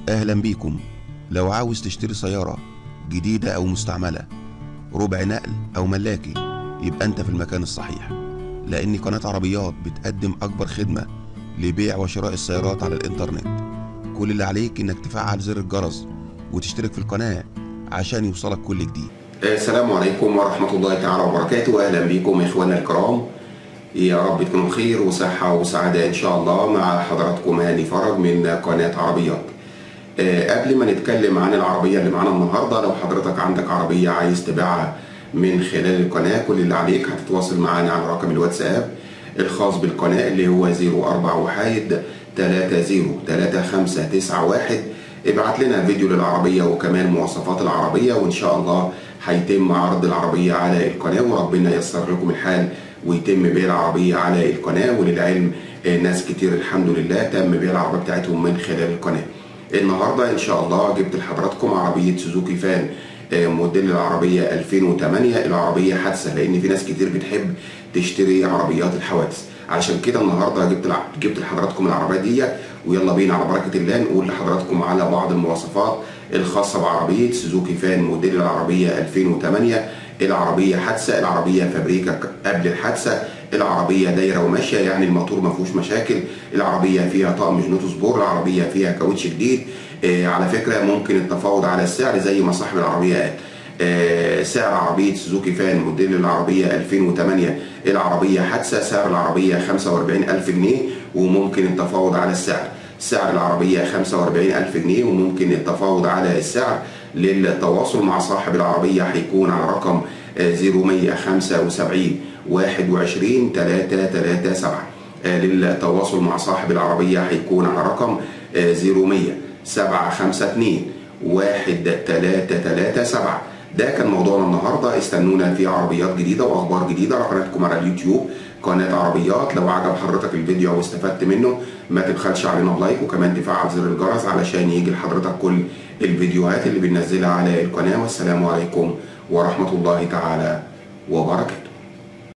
أهلا بيكم لو عاوز تشتري سيارة جديدة أو مستعملة ربع نقل أو ملاكي يبقى أنت في المكان الصحيح لأن قناة عربيات بتقدم أكبر خدمة لبيع وشراء السيارات على الإنترنت كل اللي عليك إنك تفعل زر الجرس وتشترك في القناة عشان يوصلك كل جديد السلام عليكم ورحمة الله تعالى وبركاته أهلا بكم إخواننا الكرام يا رب تكونوا بخير وصحة وسعادة إن شاء الله مع حضراتكم هاني فرج من قناة عربيات آه، قبل ما نتكلم عن العربية اللي معانا النهاردة لو حضرتك عندك عربية عايز تبيعها من خلال القناة كل اللي عليك هتتواصل معانا على رقم الواتساب الخاص بالقناة اللي هو 04 وحيد 30 3591 ابعت لنا فيديو للعربية وكمان مواصفات العربية وإن شاء الله هيتم عرض العربية على القناة وربنا ييسر لكم الحال ويتم بيع العربية على القناة وللعلم آه، ناس كتير الحمد لله تم بيع العربية بتاعتهم من خلال القناة النهاردة إن شاء الله جبت لحضراتكم عربية سوزوكي فان آه، موديل العربية 2008 العربية حادثة لأن في ناس كتير بتحب تشتري عربيات الحوادث علشان كده النهارده جبت الع- جبت لحضراتكم العربية دي ويلا بينا على بركة الله نقول لحضراتكم على بعض المواصفات الخاصة بعربية سوزوكي فان موديل العربية 2008 العربية حادثة العربية فابريكا قبل الحادثة العربية دايرة وماشية يعني الموتور ما فيهوش مشاكل العربية فيها طقم جنوط سبور العربية فيها كاوتش جديد آه على فكرة ممكن التفاوض على السعر زي ما صاحب العربية قال آه، سعر عربية سوزوكي فان موديل العربية 2008 العربية حادثة سعر العربية 45000 جنيه وممكن التفاوض على السعر سعر العربية 45000 جنيه وممكن التفاوض على السعر للتواصل مع صاحب العربية هيكون على رقم آه، 0175 21 337 آه، للتواصل مع صاحب العربية هيكون على رقم آه، 0100 752 1337 ده كان موضوعنا النهارده استنونا في عربيات جديده واخبار جديده على قناتكم على اليوتيوب قناه عربيات لو عجب حضرتك الفيديو او استفدت منه ما تبخلش علينا بلايك وكمان تفعل زر الجرس علشان يجي لحضرتك كل الفيديوهات اللي بننزلها على القناه والسلام عليكم ورحمه الله تعالى وبركاته